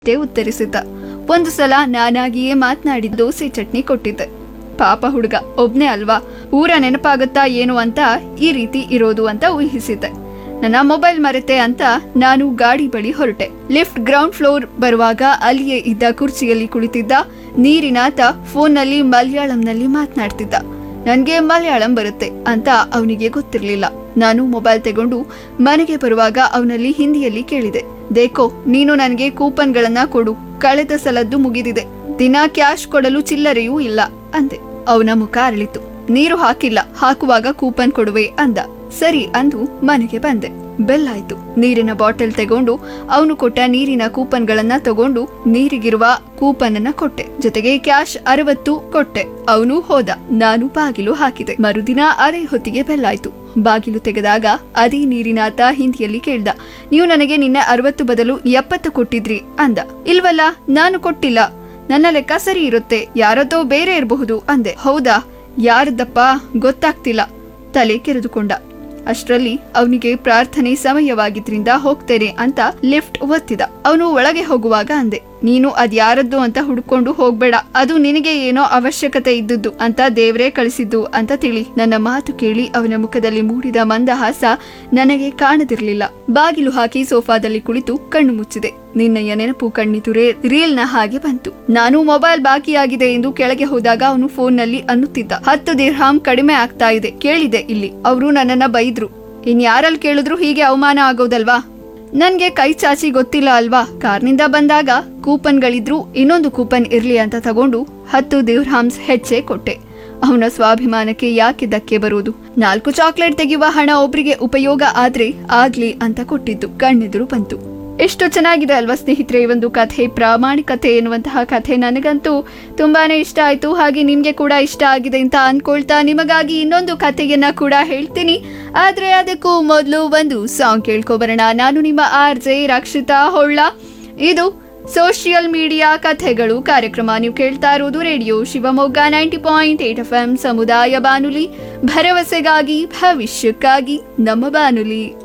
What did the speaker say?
ತೆ ಉತ್ತರಿಸಿದ್ದ ಒಂದು ಸಲ ನಾನಾಗಿಯೇ ಮಾತನಾಡಿ ದೋಸೆ ಚಟ್ನಿ ಕೊಟ್ಟಿದ್ದೆ ಪಾಪ ಹುಡುಗ ಒಬ್ನೇ ಅಲ್ವಾ ಊರ ನೆನಪಾಗುತ್ತಾ ಏನು ಅಂತ ಈ ರೀತಿ ಇರೋದು ಅಂತ ಊಹಿಸಿದ್ದೆ ನನ್ನ ಮೊಬೈಲ್ ಮರೆತೆ ಅಂತ ನಾನು ಗಾಡಿ ಬಳಿ ಹೊರಟೆ ಲಿಫ್ಟ್ ಗ್ರೌಂಡ್ ಫ್ಲೋರ್ ಬರುವಾಗ ಅಲ್ಲಿಯೇ ಇದ್ದ ಕುರ್ಚಿಯಲ್ಲಿ ಕುಳಿತಿದ್ದ ನೀರಿನಾತ ಫೋನ್ನಲ್ಲಿ ಮಲಯಾಳಂನಲ್ಲಿ ಮಾತನಾಡ್ತಿದ್ದ ನನ್ಗೆ ಮಲಯಾಳಂ ಬರುತ್ತೆ ಅಂತ ಅವನಿಗೆ ಗೊತ್ತಿರ್ಲಿಲ್ಲ ನಾನು ಮೊಬೈಲ್ ತಗೊಂಡು ಮನೆಗೆ ಬರುವಾಗ ಅವನಲ್ಲಿ ಹಿಂದಿಯಲ್ಲಿ ಕೇಳಿದೆ ದೇಕೋ ನೀನು ನನಗೆ ಕೂಪನ್ಗಳನ್ನ ಕೊಡು ಕಳೆದ ಸಲದ್ದು ಮುಗಿದಿದೆ ದಿನ ಕ್ಯಾಶ್ ಕೊಡಲು ಚಿಲ್ಲರೆಯೂ ಇಲ್ಲ ಅಂದೆ ಅವನ ಮುಖ ಅರಳಿತು ನೀರು ಹಾಕಿಲ್ಲ ಹಾಕುವಾಗ ಕೂಪನ್ ಕೊಡುವೆ ಅಂದ ಸರಿ ಅಂದು ಮನೆಗೆ ಬಂದೆ ಬೆಲ್ ಆಯ್ತು ನೀರಿನ ಬಾಟಲ್ ತಗೊಂಡು ಅವನು ಕೊಟ್ಟ ನೀರಿನ ಕೂಪನ್ಗಳನ್ನ ತಗೊಂಡು ನೀರಿಗಿರುವ ಕೂಪನ್ ಅನ್ನ ಕೊಟ್ಟೆ ಜೊತೆಗೆ ಕ್ಯಾಶ್ ಅರವತ್ತು ಕೊಟ್ಟೆ ಅವನು ಹೋದ ನಾನು ಬಾಗಿಲು ಹಾಕಿದೆ ಮರುದಿನ ಅದೇ ಹೊತ್ತಿಗೆ ಬೆಲ್ ಆಯ್ತು ಬಾಗಿಲು ತೆಗೆದಾಗ ಅದೇ ನೀರಿನಾತ ಹಿಂದಿಯಲ್ಲಿ ಕೇಳ್ದ ನೀವು ನನಗೆ ನಿನ್ನೆ ಅರವತ್ತು ಬದಲು ಎಪ್ಪತ್ತು ಕೊಟ್ಟಿದ್ರಿ ಅಂದ ಇಲ್ವಲ್ಲ ನಾನು ಕೊಟ್ಟಿಲ್ಲ ನನ್ನ ಲೆಕ್ಕ ಸರಿ ಇರುತ್ತೆ ಯಾರದೋ ಬೇರೆ ಇರಬಹುದು ಅಂದೆ ಹೌದಾ ಯಾರದಪ್ಪ ಗೊತ್ತಾಗ್ತಿಲ್ಲ ತಲೆ ಕೆರೆದುಕೊಂಡ ಅಷ್ಟರಲ್ಲಿ ಅವನಿಗೆ ಪ್ರಾರ್ಥನೆ ಸಮಯವಾಗಿದ್ರಿಂದ ಹೋಗ್ತೇನೆ ಅಂತ ಲಿಫ್ಟ್ ಒತ್ತಿದ ಅವನು ಒಳಗೆ ಹೋಗುವಾಗ ಅಂದೆ ನೀನು ಅದ್ಯಾರದ್ದು ಅಂತ ಹುಡ್ಕೊಂಡು ಹೋಗ್ಬೇಡ ಅದು ನಿನಗೆ ಏನೋ ಅವಶ್ಯಕತೆ ಇದ್ದದ್ದು ಅಂತ ದೇವ್ರೇ ಕಳಿಸಿದ್ದು ಅಂತ ತಿಳಿ ನನ್ನ ಮಾತು ಕೇಳಿ ಅವನ ಮುಖದಲ್ಲಿ ಮೂಡಿದ ಮಂದಹಾಸ ನನಗೆ ಕಾಣದಿರ್ಲಿಲ್ಲ ಬಾಗಿಲು ಹಾಕಿ ಸೋಫಾದಲ್ಲಿ ಕುಳಿತು ಕಣ್ಣು ಮುಚ್ಚಿದೆ ನಿನ್ನಯ್ಯ ನೆನಪು ಕಣ್ಣಿತುರೆ ರೀಲ್ನ ಹಾಗೆ ಬಂತು ನಾನು ಮೊಬೈಲ್ ಬಾಕಿಯಾಗಿದೆ ಎಂದು ಕೆಳಗೆ ಹೋದಾಗ ಅವನು ಫೋನ್ನಲ್ಲಿ ಅನ್ನುತ್ತಿದ್ದ ಹತ್ತು ದಿರ್ಹಾಮ್ ಕಡಿಮೆ ಆಗ್ತಾ ಇದೆ ಕೇಳಿದೆ ಇಲ್ಲಿ ಅವರು ನನ್ನನ್ನ ಬೈದ್ರು ಇನ್ ಯಾರಲ್ಲಿ ಕೇಳಿದ್ರು ಹೀಗೆ ಅವಮಾನ ಆಗೋದಲ್ವಾ ನನ್ಗೆ ಕೈ ಚಾಚಿ ಗೊತ್ತಿಲ್ಲ ಅಲ್ವಾ ಕಾರ್ನಿಂದ ಬಂದಾಗ ಕೂಪನ್ಗಳಿದ್ರು ಇನ್ನೊಂದು ಕೂಪನ್ ಇರ್ಲಿ ಅಂತ ತಗೊಂಡು ಹತ್ತು ದಿರ್ಹಾಮ್ಸ್ ಹೆಚ್ಚೆ ಕೊಟ್ಟೆ ಅವನ ಸ್ವಾಭಿಮಾನಕ್ಕೆ ಯಾಕೆ ಧಕ್ಕೆ ಬರುವುದು ನಾಲ್ಕು ಚಾಕ್ಲೇಟ್ ತೆಗೆಯುವ ಹಣ ಒಬ್ರಿಗೆ ಉಪಯೋಗ ಆದ್ರೆ ಆಗ್ಲಿ ಅಂತ ಕೊಟ್ಟಿದ್ದು ಕಣ್ಣೆದುರು ಬಂತು ಎಷ್ಟು ಚೆನ್ನಾಗಿದೆ ಅಲ್ವಾ ಸ್ನೇಹಿತರೆ ಈ ಒಂದು ಕಥೆ ಪ್ರಾಮಾಣಿಕತೆ ಎನ್ನುವಂತಹ ಕಥೆ ನನಗಂತೂ ತುಂಬಾನೇ ಇಷ್ಟ ಆಯ್ತು ಹಾಗೆ ನಿಮ್ಗೆ ಕೂಡ ಇಷ್ಟ ಆಗಿದೆ ಅಂತ ಅನ್ಕೊಳ್ತಾ ನಿಮಗಾಗಿ ಇನ್ನೊಂದು ಕಥೆಯನ್ನ ಕೂಡ ಹೇಳ್ತೀನಿ ಆದ್ರೆ ಅದಕ್ಕೂ ಮೊದಲು ಒಂದು ಸಾಂಗ್ ಕೇಳ್ಕೊಬರೋಣ ನಾನು ನಿಮ್ಮ ಆರ್ ಜೆ ರಕ್ಷಿತಾ ಹೊಳ್ಳ ಇದು ಸೋಷಿಯಲ್ ಮೀಡಿಯಾ ಕಥೆಗಳು ಕಾರ್ಯಕ್ರಮ ನೀವು ಕೇಳ್ತಾ ಇರೋದು radio Shivamogga ninety point eight F M ಸಮುದಾಯ ಬಾನುಲಿ ಭರವಸೆಗಾಗಿ ಭವಿಷ್ಯಕ್ಕಾಗಿ ನಮ್ಮ ಬಾನುಲಿ